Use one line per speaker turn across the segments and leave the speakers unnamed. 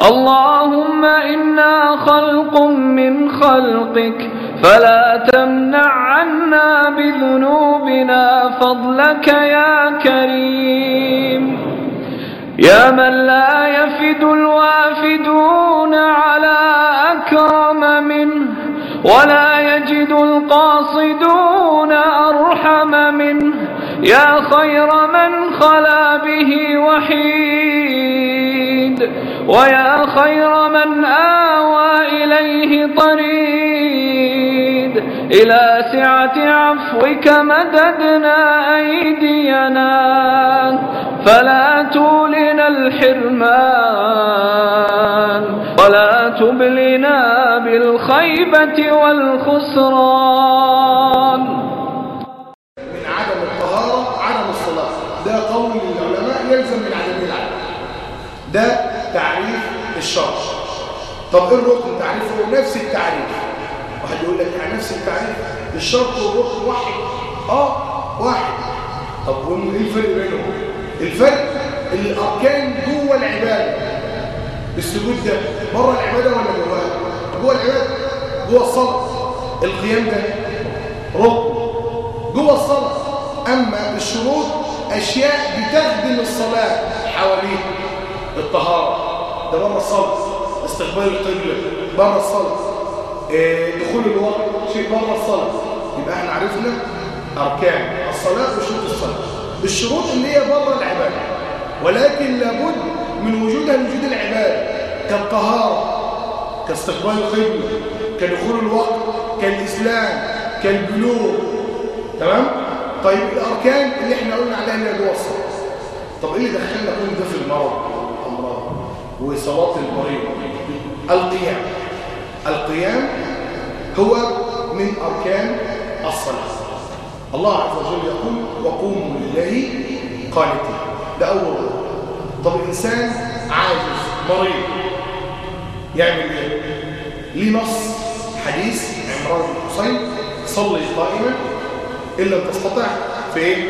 اللهم إنا خلق من خلقك فلا تمنع عنا بذنوبنا فضلك يا كريم يا من لا يفد الوافدون على أكرم منه ولا يجد القاصدون أرحم منه يا خير من خلا به وحيد ويا خير من آوى إليه طريد إلى سعة عفوك مددنا أيدينا فلا تولنا الحرمان ولا تبلنا بالخيبة والخسران
من عدم الطهارة عدم الصلاة ده قول للعلماء يلزم من عدم العدم ده تعريف الشرع طب ايه الركن تعريفه نفس التعريف واحد يقول لك يعني نفس التعريف الشرط والركن واحد اه واحد طب وايه الفرق بينهم الفرق الاركان جوه العباده السجود ده بره العباده ولا جواها جوه العباده جوه الصلاه القيام ده ركن جوه الصلاه اما الشروط اشياء بتخدم الصلاه حواليها الطهاره ده بره الصلاه استقبال القبله بره الصلاه إيه دخول الوقت شيء بره الصلاه يبقى احنا عرفنا اركان الصلاه وشروط الصلاه الشروط اللي هي بره العباده ولكن لابد من وجودها لوجود العباده كالطهاره كاستقبال القبله كدخول الوقت كالاسلام كالبلوغ تمام طيب الاركان اللي احنا قلنا عليها اللي هي جوه الصلاه طب ايه اللي دخلنا كل ده في المرض الامراض وصلاه المريض القيام القيام هو من اركان الصلاه الله عز وجل يقول وقوموا لله قانتين ده اول ركن طب الانسان عاجز مريض يعمل ايه ليه نص حديث عمران بن حسين صلي قائما ان لم تستطع فايه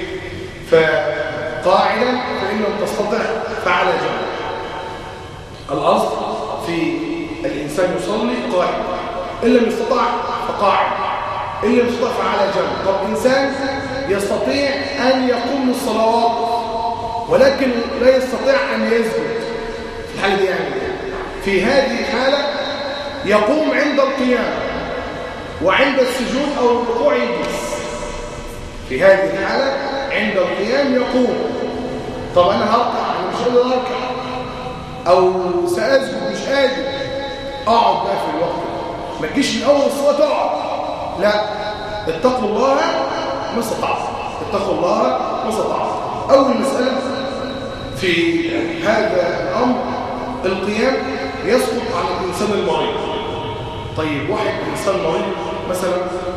فقاعدا فان لم تستطع فعلى جنب الاصل في الانسان يصلي قائما ان لم يستطع فقاعد ان لم يستطع فعلى جنب طب انسان يستطيع ان يقوم الصلوات ولكن لا يستطيع ان يسجد في الحاله دي يعني في هذه الحاله يقوم عند القيام وعند السجود او الركوع يجلس في هذه الحاله عند القيام يقوم طب انا هركع انا مش قادر اركع او ساسجد مش قادر اقعد بقى في الوقت ما تجيش من اول الصلاه تقعد لا اتقوا الله ما استطعتم اتقوا الله ما استطعتم اول مساله في هذا الامر القيام يسقط على الانسان المريض طيب واحد انسان مريض مثلا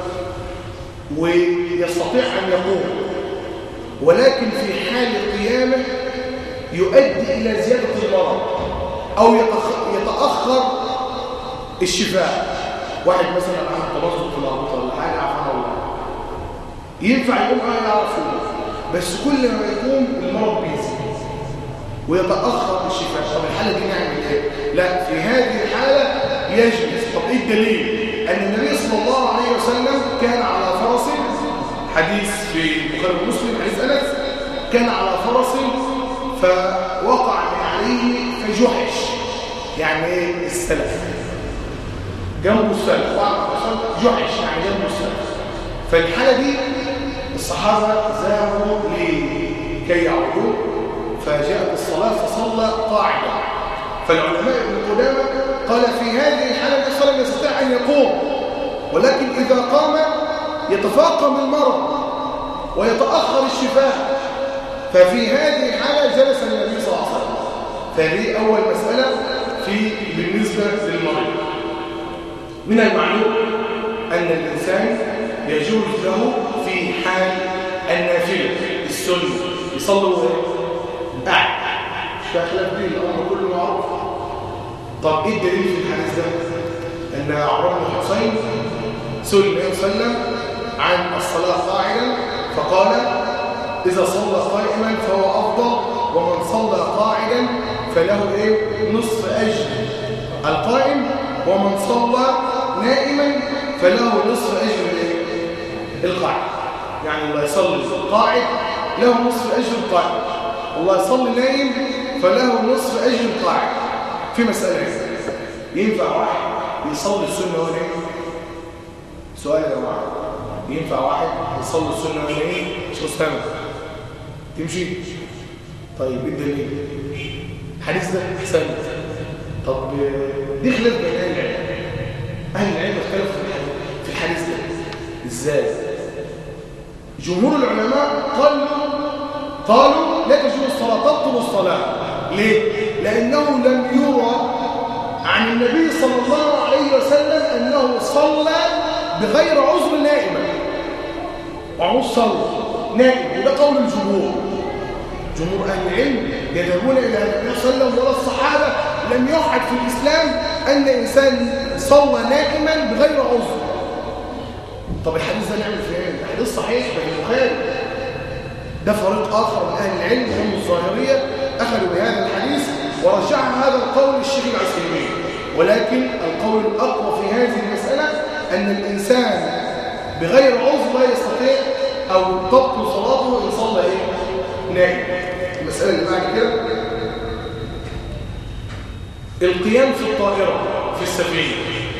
ويستطيع ان يقوم ولكن في حال قيامه يؤدي الى زياده المرض او يتاخر الشفاء واحد مثلا عنده تمزق في الاربطه ولا حاجه عفوا الله ينفع يقوم اه يعرف يقوم بس كل ما يقوم المرض بيزيد ويتاخر الشفاء طب الحاله دي نعمل ايه لا في هذه الحاله يجلس طب ايه الدليل ان النبي صلى الله عليه وسلم كان على فرس حديث في البخاري ومسلم حديث انس كان على فرس فوقع من عليه فجحش يعني ايه السلف جنبه السلف جحش يعني جنبه السلف فالحاله دي الصحابه ذهبوا لكي يعودوا فجاءت الصلاه فصلى قاعدا فالعلماء ابن قدامه قال في هذه الحاله الصلاه لا يستطيع ان يقوم ولكن اذا قام يتفاقم المرض ويتاخر الشفاء ففي هذه الحاله جلس النبي صلى الله عليه وسلم فهذه اول مساله في بالنسبه للمريض من المعلوم ان الانسان يجوز له في حال النافله السنه يصلي قاعد مش فيها خلاف دين الامر كله معروف طب ايه الدليل في الحديث ده ان عمران بن حسين سئل النبي صلى الله عليه وسلم عن الصلاه قاعدا فقال اذا صلى قائما فهو افضل ومن صلى قاعدا فله ايه نصف اجر ومن صلى نائما فله نصف أجر القاعد يعني الله يصلي قاعد له نصف أجر القاعد الله يصلي نائم فله نصف أجر القاعد في مسألة ينفع واحد يصلي السنة وهو نايم سؤال يا جماعة ينفع واحد يصلي السنة وهو نايم شو اسامه تمشي طيب ايه الدليل الحديث ده احسن طب دي خلاف بين اهل العلم اهل العلم اختلفوا في الحديث ده ازاي جمهور العلماء قالوا قالوا لا تجوز الصلاه تبطل الصلاه ليه لانه لم يرى عن النبي صلى الله عليه وسلم انه صلى بغير عذر نائما وعوز صلى نائم وده قول الجمهور جمهور اهل العلم يذهبون الى النبي صلى الله عليه وسلم ولا الصحابه لم يحد في الاسلام ان انسان صلى نائما بغير عذر طب الحديث ده نعمل فيه ايه الحديث صحيح في البخاري ده فريق اخر من اهل العلم هم الظاهريه اخذوا بهذا الحديث ورجع هذا القول للشيخ العثيمين ولكن القول الاقوى في هذه المساله ان الانسان بغير عذر لا يستطيع او تبطل صلاته ان صلى ايه نائم المساله اللي بعد كده القيام في الطائره في السفينه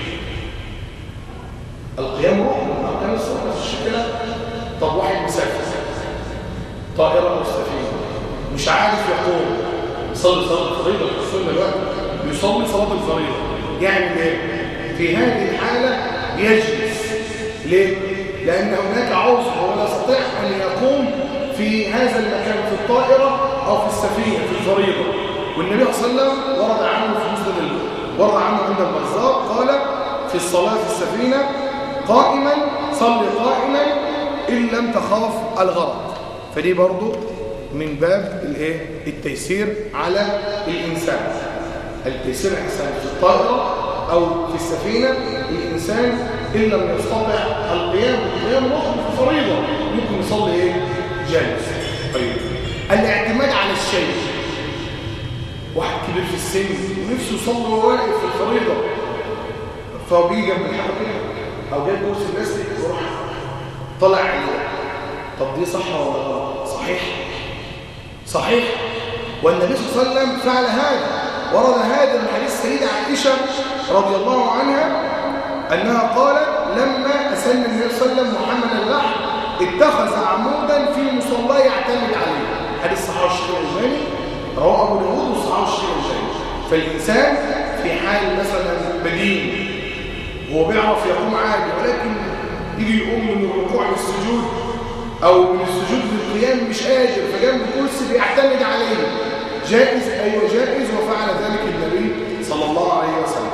القيام ركن من اركان الصلاه مش كده طب واحد مسافر طائره او سفينه مش عارف يقوم يصلي صلاه الفريضه في السنه دلوقتي يصلي صلاه الفريضه يعمل ايه في هذه الحاله يجلس ليه لان هناك عذر هو لا يستطيع ان يقوم في هذا المكان في الطائره او في السفينه في الفريضه والنبي صلى الله عليه وسلم ورد عنه في مسلم ورد عنه عند البزار قال في الصلاه في السفينه قائما صل قائما ان لم تخاف الغرق فدي برضو من باب الايه التيسير على الانسان التيسير الانسان في الطائره او في السفينه الانسان ان لم يستطع القيام بالقيام ركن في الفريضه ممكن يصلي ايه جالس طيب الاعتماد على الشيء واحد كبير في السن ونفسه يصلي وهو واقف في الفريضه فهو بيجي جنب الحاجه كده او جايب كرسي بلاستيك ويروح طلع عينه طب دي صح ولا غلط صحيح صحيح والنبي صلى الله عليه وسلم فعل هذا ورد هذا من حديث السيدة عائشة رضي الله عنها أنها قالت لما أسن النبي صلى الله عليه وسلم محمد اللحم اتخذ عمودا في مصلاه يعتمد عليه حديث صحيح الشيخ الألباني رواه أبو داوود وصحيح الشيخ الألباني فالإنسان في حال مثلا بدين هو بيعرف يقوم عادي ولكن يجي يقوم من الركوع للسجود او من السجود للقيام مش قادر فجنب كرسي بيعتمد عليه جائز ايوه جائز وفعل ذلك النبي صلى الله عليه وسلم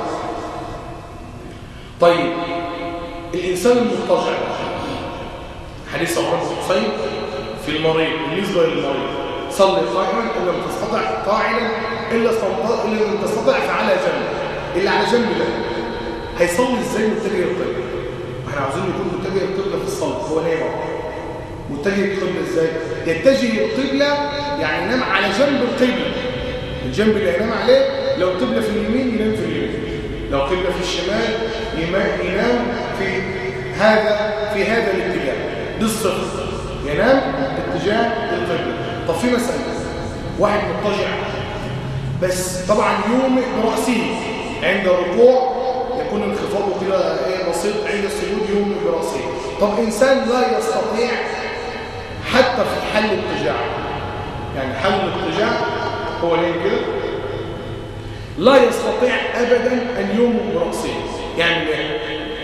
طيب الانسان المضطجع حديث عمر بن حسين في المريض بالنسبه للمريض صلي قائما ان لم تستطع قاعدا الا ان لم تستطع فعلى جنب اللي على جنب ده هيصلي ازاي متجه القبله احنا عاوزين يكون متجه القبله في الصلاه هو نايم متجه القبله ازاي يتجه القبله يعني ينام على جنب القبله الجنب اللي هينام عليه لو القبله في اليمين ينام في اليمين لو قبله في الشمال ينام في هذا في هذا الاتجاه دي الصفر ينام اتجاه القبله طب في مساله واحد مضطجع بس طبعا يومئ براسه عند الركوع يكون انخفاضه كده ايه بسيط عند السجود يوم براسه طب انسان لا يستطيع حتى في حل الاتجاع يعني حل الاتجاع هو ليه كده لا يستطيع ابدا ان يوم براسه يعني ايه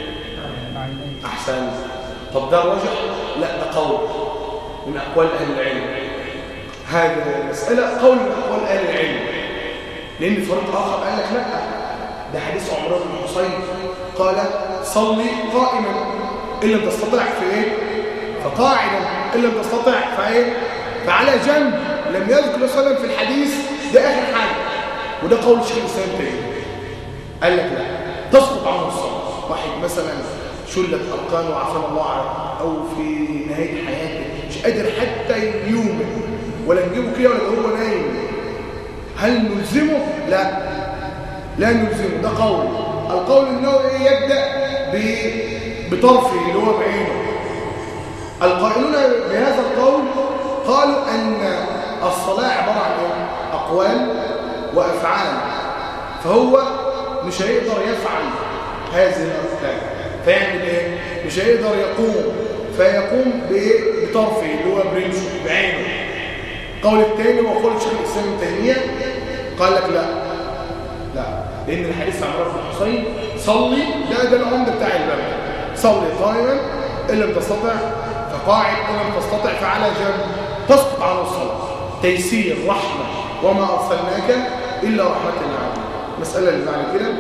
احسن طب ده رجح لا ده قول من اقوال اهل العلم هذا مساله قول من اقوال اهل العلم لان فريق اخر قال لك لا ده حديث عمران بن حسين قال صلي قائما إن لم تستطع في إيه؟ فقاعدا إن لم تستطع فإيه؟ فعلى جنب لم يذكر صلى الله عليه وسلم في الحديث ده آخر حاجة وده قول الشيخ الإسلام تاني قال لك لا تسقط عنه الصلاة واحد مثلا شلت أركان وعافانا الله عنه أو في نهاية حياته مش قادر حتى يومه ولا نجيبه كده ولا هو نايم هل نلزمه؟ لا لا نلزمه ده قول القول النووي يبدأ بطرفه اللي هو بعينه القائلون بهذا القول قالوا أن الصلاة عبارة عن إيه؟ أقوال وأفعال فهو مش هيقدر يفعل هذه الأفعال فيعمل إيه؟ مش هيقدر يقوم فيقوم بإيه؟ بطرفه اللي هو برمشه بعينه قول الثاني وقول الشيخ الإسلام التانية قال لك لا لا لأن الحديث عن رفع الحسين صلي لا ده العمد بتاع الباب صلي قائما إن لم تستطع فقاعد إن لم تستطع فعلى جنب تسقط عنه الصلاة تيسير رحمة وما أرسلناك إلا رحمة للعالمين المسألة اللي بعد كده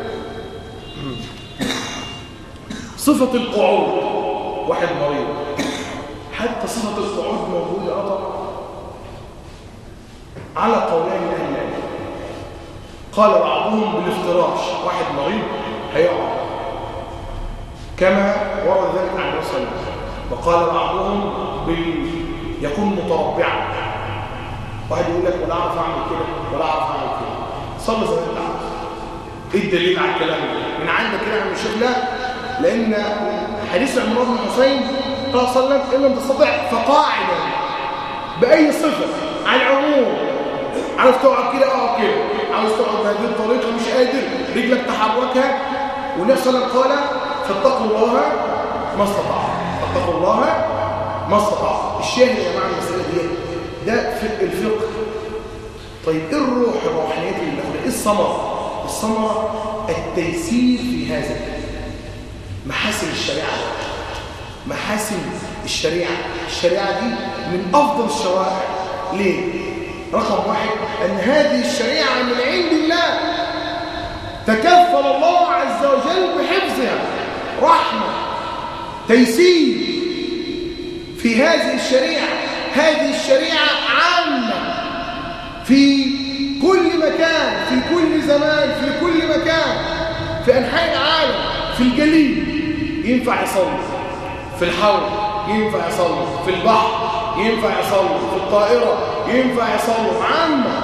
صفة القعود واحد مريض حتى صفة القعود موجودة أطر على قولين أهل العلم قال بعضهم بالافتراش واحد مريض هيقعد كما ورد ذلك عن الرسول وقال بعضهم بال... يكون متربعا واحد يقول لك ولا اعرف اعمل كده ولا اعرف اعمل كده صلي زي ما انت عاوز ايه الدليل على الكلام ده من عندك كده يا الشيخ لا لان حديث عمران بن حسين قال صلى الله عليه وسلم ان لم تستطع فقاعدا باي صفه على العموم عاوز تقعد كده اقعد كده عاوز تقعد بهذه الطريقه مش قادر رجلك تحركها والنبي صلى الله عليه وسلم قال فاتقوا الله ما استطعتم فاتقوا الله ما استطعتم الشاهد يا جماعه المساله دي ده في الفقه طيب ايه الروح الروحانيه اللي بناخدها ايه الثمره الثمره التيسير في هذا محاسن الشريعه محاسن الشريعه الشريعه دي من افضل الشرائع ليه رقم واحد أن هذه الشريعة من عند الله تكفل الله عز وجل بحفظها رحمة تيسير في هذه الشريعة هذه الشريعة عامة في كل مكان في كل زمان في كل مكان في أنحاء العالم في الجليل ينفع يصلي في الحوض ينفع يصلي في البحر ينفع يصلي في الطائرة ينفع يصلي عامة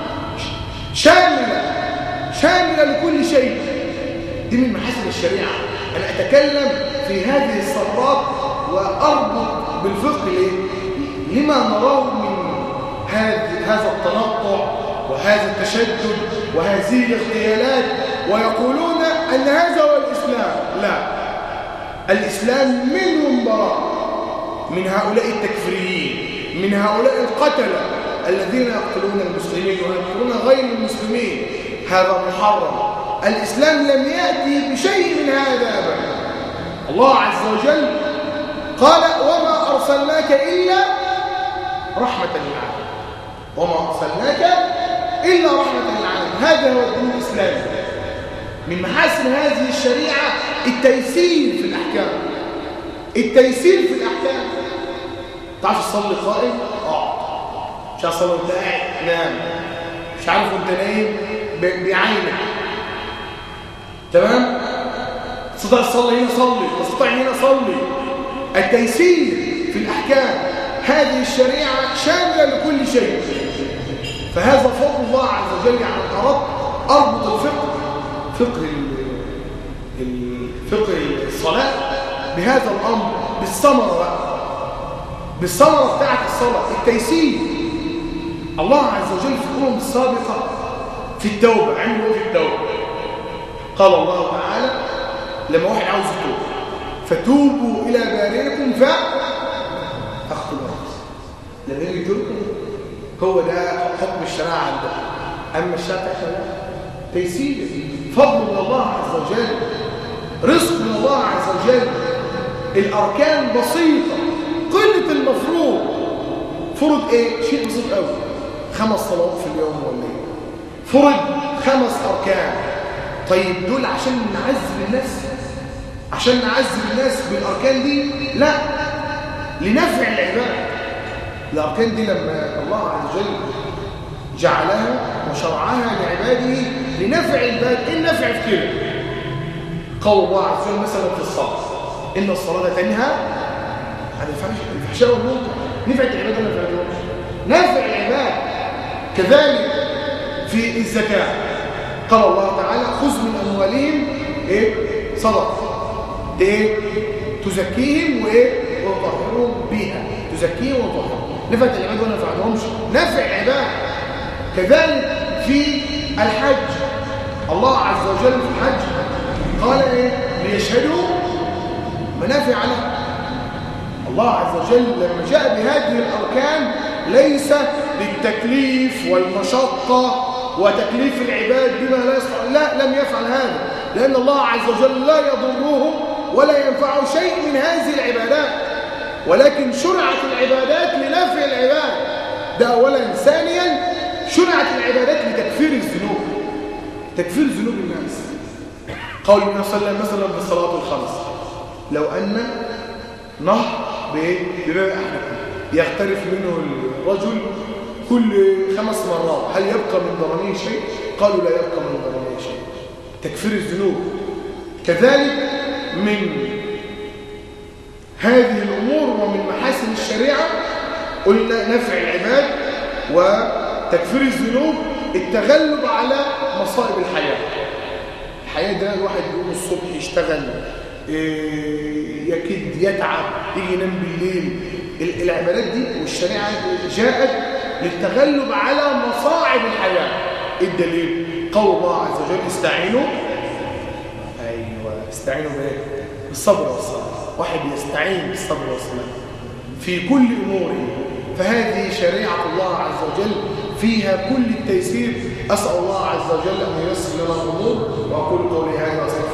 شاملة شاملة لكل شيء دي من محاسن الشريعة أنا أتكلم في هذه الصفات وأربط بالفقه ليه؟ لما نراه من هذا التنطع وهذا التشدد وهذه الاغتيالات ويقولون أن هذا هو الإسلام لا الإسلام منهم براء من هؤلاء التكفيريين من هؤلاء القتلة الذين يقتلون المسلمين ويقتلون غير المسلمين هذا محرم الإسلام لم يأتي بشيء من هذا أبدا الله عز وجل قال وما أرسلناك إلا رحمة للعالمين وما أرسلناك إلا رحمة للعالمين هذا هو الدين الإسلامي من محاسن هذه الشريعة التيسير في الأحكام التيسير في الأحكام تعرف تصلي قائم اقعد مش عارف تصلي وانت قاعد نام مش عارف وانت نايم بعينك تمام تستطيع تصلي هنا صلي تستطيع هنا صلي التيسير في الأحكام هذه الشريعة شاملة لكل شيء فهذا فضل الله عز وجل يعني أردت أربط الفقه فقه فقه الصلاة بهذا الأمر بالثمرة بقى بالثمرة بتاعت الصلاة التيسير الله عز وجل في الأمم السابقة في التوبة عملوا ايه في التوبة قال الله تعالى لما واحد عاوز يتوب فتوبوا إلى بارئكم ف أخذوا الرأس لما يجي يتوبكم هو ده حكم الشريعة عنده أما الشريعة لا تيسير فضل من الله عز وجل رزق من الله عز وجل الأركان بسيطة قلة المفروض فرض ايه شيء بسيط قوي خمس صلوات في اليوم ولا ايه فرض خمس اركان طيب دول عشان نعذب الناس عشان نعذب الناس بالاركان دي لا لنفع العباد الاركان دي لما الله عز وجل جعلها وشرعها لعباده لنفع العباد ايه النفع في كده قول الله عز وجل مثلا في الصلاه ان الصلاه تنهى عن الفحشاء والمنكر نفعت العباد ولا نفعتهمش نفع العباد كذلك في الزكاه قال الله تعالى خذ من أموالهم إيه صدقة إيه تزكيهم وإيه وتطهرهم بيها تزكيهم وتطهرهم نفعت العباد ولا نفعتهمش نفع العباد كذلك في الحج الله عز وجل في الحج قال إيه ليشهدوا منافع له الله عز وجل لما جاء بهذه الأركان ليس للتكليف والمشقة وتكليف العباد بما لا يصلح لا لم يفعل هذا لأن الله عز وجل لا يضره ولا ينفعه شيء من هذه العبادات ولكن شرعت العبادات لنفع العباد ده أولا ثانيا شرعت العبادات لتكفير الذنوب تكفير ذنوب الناس قول النبي صلى الله عليه وسلم مثلا بالصلاة الخمس لو أن نهر بباب أحدكم يغترف منه الرجل كل خمس مرات هل يبقى من ضرنيه شيء؟ قالوا لا يبقى من ضرنيه شيء تكفير الذنوب كذلك من هذه الأمور ومن محاسن الشريعة قلنا نفع العباد وتكفير الذنوب التغلب على مصائب الحياة الحياة ده الواحد يقوم الصبح يشتغل إيه، يكد يتعب يجي ينام بالليل العبادات دي والشريعة جاءت للتغلب على مصاعب الحياة الدليل قول الله عز وجل استعينوا ايوه استعينوا بايه بالصبر والصلاة واحد يستعين بالصبر والصلاة في كل اموره فهذه شريعة الله عز وجل فيها كل التيسير أسأل الله عز وجل أن ييسر لنا الأمور وأقول قولي هذا وأستغفر